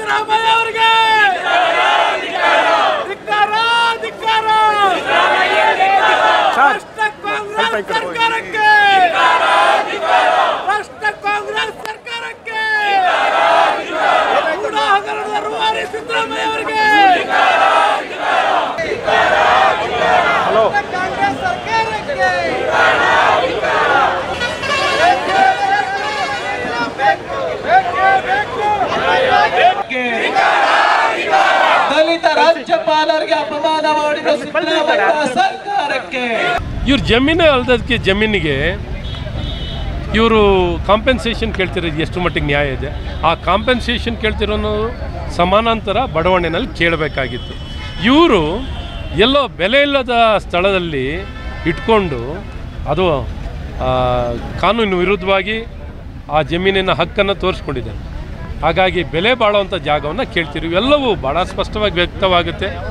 ಸಿದ್ದರಾಮಯ್ಯ ಅವರಿಗೆ ಧಿಕ್ಕಾರ ಧಿಕ್ಕಾರ ಭ್ರಷ್ಟ ಕಾಂಗ್ರೆಸ್ ಸರ್ಕಾರಕ್ಕೆ ಭ್ರಷ್ಟ ಕಾಂಗ್ರೆಸ್ ಸರ್ಕಾರಕ್ಕೆ ಕೂಡ ಹಗರಣದ ರೂವಾರಿ ಸಿದ್ದರಾಮಯ್ಯ ಅವರಿಗೆ ಕಾಂಗ್ರೆಸ್ ಸರ್ಕಾರಕ್ಕೆ ದಲಿತ ರಾಜ್ಯಪಾಲರಿಗೆ ಅಪಮಾನ ಮಾಡಿದ ಸಿದ್ದರಾಮಯ್ಯ ಸರ್ಕಾರಕ್ಕೆ ಇವ್ರ ಜಮೀನು ಅಲ್ದಕ್ಕೆ ಜಮೀನಿಗೆ ಇವರು ಕಾಂಪೆನ್ಸೇಷನ್ ಕೇಳ್ತಿರೋದು ಎಷ್ಟು ಮಟ್ಟಿಗೆ ನ್ಯಾಯ ಇದೆ ಆ ಕಾಂಪೆನ್ಸೇಷನ್ ಕೇಳ್ತಿರೋನು ಸಮಾನಾಂತರ ಬಡಾವಣೆನಲ್ಲಿ ಕೇಳಬೇಕಾಗಿತ್ತು ಇವರು ಎಲ್ಲೋ ಬೆಲೆ ಇಲ್ಲದ ಸ್ಥಳದಲ್ಲಿ ಇಟ್ಕೊಂಡು ಅದು ಆ, ಕಾನೂನು ವಿರುದ್ಧವಾಗಿ ಆ ಜಮೀನಿನ ಹಕ್ಕನ್ನು ತೋರಿಸ್ಕೊಂಡಿದ್ದಾರೆ ಹಾಗಾಗಿ ಬೆಲೆ ಬಾಳುವಂಥ ಜಾಗವನ್ನು ಕೇಳ್ತೀರಿ ಇವೆಲ್ಲವೂ ಭಾಳ ಸ್ಪಷ್ಟವಾಗಿ ವ್ಯಕ್ತವಾಗುತ್ತೆ